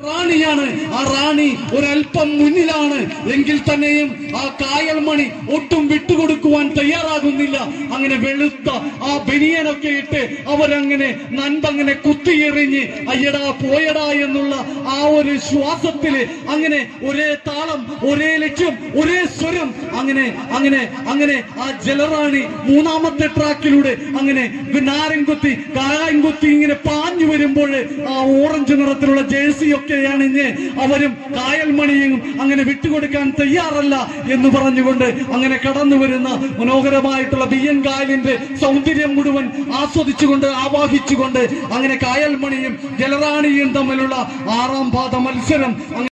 റാണിയാണ് ആ റാണി ഒരല്പം മുന്നിലാണ് എങ്കിൽ തന്നെയും ആ കായൽ മണി ഒട്ടും വിട്ടുകൊടുക്കുവാൻ തയ്യാറാകുന്നില്ല അങ്ങനെ വെളുത്ത ആ ബനിയനൊക്കെ ഇട്ട് അവരങ്ങനെ നൻപങ്ങനെ കുത്തിയെറിഞ്ഞ് അയ്യടാ പോയടാ എന്നുള്ള ആ ഒരു ശ്വാസത്തില് അങ്ങനെ ഒരേ താളം ഒരേ ലക്ഷ്യം ഒരേ സ്വരം അങ്ങനെ അങ്ങനെ അങ്ങനെ ആ ജലറാണി മൂന്നാമത്തെ ട്രാക്കിലൂടെ അങ്ങനെ നാരൻകുത്തി കായൻകുത്തി ഇങ്ങനെ പാഞ്ഞു വരുമ്പോൾ ആ ഓറഞ്ച് നിറത്തിലുള്ള ജേഴ്സി ഒക്കെ അണിഞ്ഞ് അവരും കായൽ മണിയും അങ്ങനെ വിട്ടുകൊടുക്കാൻ തയ്യാറല്ല എന്ന് പറഞ്ഞുകൊണ്ട് അങ്ങനെ കടന്നു വരുന്ന മനോഹരമായിട്ടുള്ള ബിയ്യൻ കായലിന്റെ സൗന്ദര്യം മുഴുവൻ ആസ്വദിച്ചുകൊണ്ട് ആവാഹിച്ചുകൊണ്ട് അങ്ങനെ കായൽ മണിയും ജലറാണിയും തമ്മിലുള്ള ആറാം പാദ മത്സരം അങ്ങനെ